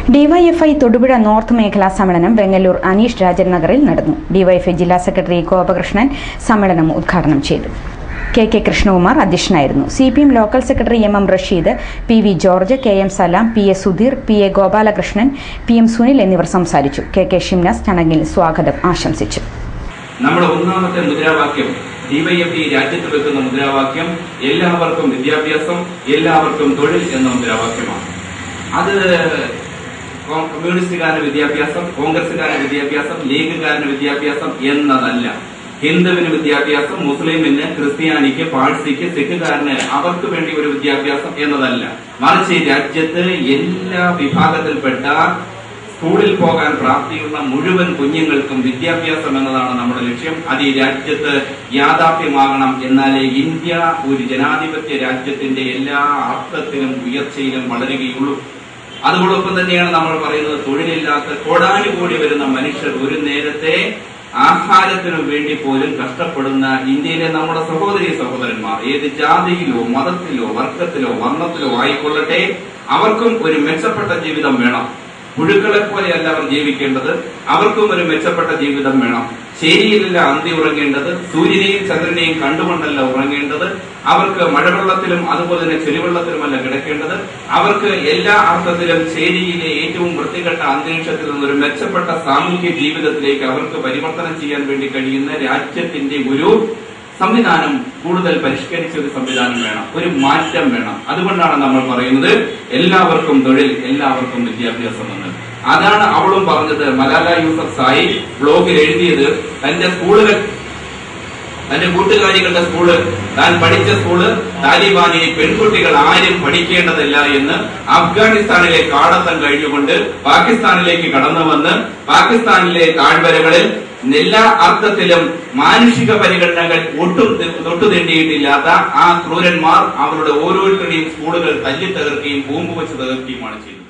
DYFI Thodupuzha north മേഖലാ സമ്മേളനം വെങ്ങല്ലൂർ അനീഷ് രാജൻ നഗറിൽ നടന്നു ഡിവൈഎഫ്ഐ ജില്ലാ സെക്രട്ടറി ഗോപകൃഷ്ണൻ സമ്മേളനം ഉദ്ഘാടനം ചെയ്തു കെ കെ കൃഷ്ണകുമാർ അധ്യക്ഷനായിരുന്നു C P M local secretary M M Rasheed P V George K M Salam P A Sudheer P A Gopalakrishnan P M Sunil എന്നിവർ സംസാരിച്ചു കെ കെ ഷിംനാസ് ചടങ്ങിൽ സ്വാഗതം ആശംസിച്ചു നമ്മുടെ ഒന്നാമത്തെ മുദ്രാവാക്യം ഡിവൈഎഫ്ഇ രാജ്യത്ത് വെക്കുന്ന മുദ്രാവാക്യം എല്ലാവർക്കും വിദ്യാഭ്യാസം എല്ലാവർക്കും തൊഴിൽ എന്ന മുദ്രാവാക്യമാണ് അത് കോ- കമ്മ്യൂണിസ്റ്റുകാരന് വിദ്യാഭ്യാസം കോൺഗ്രസുകാരന് വിദ്യാഭ്യാസം ലീഗുകാരന് വിദ്യാഭ്യാസം എന്നതല്ല ഹിന്ദുവിന് വിദ്യാഭ്യാസം മുസ്ലിമിന് ക്രിസ്ത്യാനിക്ക് പാഴ്സിക്ക് സിഖുകാരന് അവർക്ക് വേണ്ടി ഒരു വിദ്യാഭ്യാസം എന്നതല്ല മറിച്ച് രാജ്യത്ത് എല്ലാ വിഭാഗത്തിൽപ്പെട്ട സ്കൂളിൽ പോകാൻ പ്രാപ്തിയുള്ള മുഴുവൻ കുഞ്ഞുങ്ങൾക്കും വിദ്യാഭ്യാസം എന്നതാണ് നമ്മുടെ ലക്ഷ്യം അത് ഈ രാജ്യത്ത് യാഥാർത്ഥ്യമാകണം എന്നാലേ ഇന്ത്യ ഒരു ജനാധിപത്യ രാജ്യത്തിന്റെ എല്ലാ അർത്ഥത്തിലും ഉയർച്ചയിലും വളരുകയുള്ളൂ അതോടൊപ്പം തന്നെയാണ് നമ്മൾ പറയുന്നത് തൊഴിലില്ലാത്ത കോടാനുകോടി വരുന്ന മനുഷ്യർ ഒരു നേരത്തെ ആഹാരത്തിനു വേണ്ടി പോലും കഷ്ടപ്പെടുന്ന ഇന്ത്യയിലെ നമ്മുടെ സഹോദരി സഹോദരന്മാർ ഏത് ജാതിയിലോ മതത്തിലോ വർഗത്തിലോ വർണ്ണത്തിലോ ആയിക്കൊള്ളട്ടെ അവർക്കും ഒരു മെച്ചപ്പെട്ട ജീവിതം വേണം പുഴുക്കളെ പോലെയല്ല അവർ ജീവിക്കേണ്ടത് അവർക്കും ഒരു മെച്ചപ്പെട്ട ജീവിതം വേണം ശരിയിലല്ല അന്തി ഉറങ്ങേണ്ടത് സൂര്യനെയും ചന്ദ്രനെയും കണ്ടുകൊണ്ടല്ല ഉറങ്ങേണ്ടത് അവർക്ക് മഴവെള്ളത്തിലും അതുപോലെ തന്നെ ചെളിവെള്ളത്തിലുമല്ല കിടക്കേണ്ടത് അവർക്ക് എല്ലാ അർത്ഥത്തിലും ചേരിയിലെ ഏറ്റവും വൃത്തികെട്ട അന്തരീക്ഷത്തിൽ നിന്നൊരു മെച്ചപ്പെട്ട സാമൂഹ്യ ജീവിതത്തിലേക്ക് അവർക്ക് പരിവർത്തനം ചെയ്യാൻ വേണ്ടി കഴിയുന്ന രാജ്യത്തിന്റെ ഒരു സംവിധാനം കൂടുതൽ പരിഷ്കരിച്ച ഒരു സംവിധാനം വേണം ഒരു മാറ്റം വേണം അതുകൊണ്ടാണ് നമ്മൾ പറയുന്നത് എല്ലാവർക്കും തൊഴിൽ എല്ലാവർക്കും വിദ്യാഭ്യാസം എന്ന് അതാണ് അവളും പറഞ്ഞത് മലാല യൂസഫ് സായി ബ്ലോഗിൽ എഴുതിയത് തന്റെ സ്കൂളുകൾ തന്റെ കൂട്ടുകാരികളുടെ സ്കൂള് താൻ പഠിച്ച സ്കൂള് താലിബാനിലെ പെൺകുട്ടികൾ ആരും പഠിക്കേണ്ടതില്ല എന്ന് അഫ്ഗാനിസ്ഥാനിലെ കാടത്തം കഴിഞ്ഞുകൊണ്ട് പാകിസ്ഥാനിലേക്ക് കടന്നു വന്ന് പാകിസ്ഥാനിലെ താഴ്വരകളിൽ എല്ലാ അർത്ഥത്തിലും മാനുഷിക പരിഗണനകൾ ഒട്ടും തൊട്ടുതേണ്ടിയിട്ടില്ലാത്ത ആ ക്രൂരന്മാർ അവരുടെ ഓരോരുത്തരുടെയും സ്കൂളുകൾ തല്ലി തകർക്കുകയും ബോംബ് വെച്ച് തകർക്കുകയുമാണ് ചെയ്തത്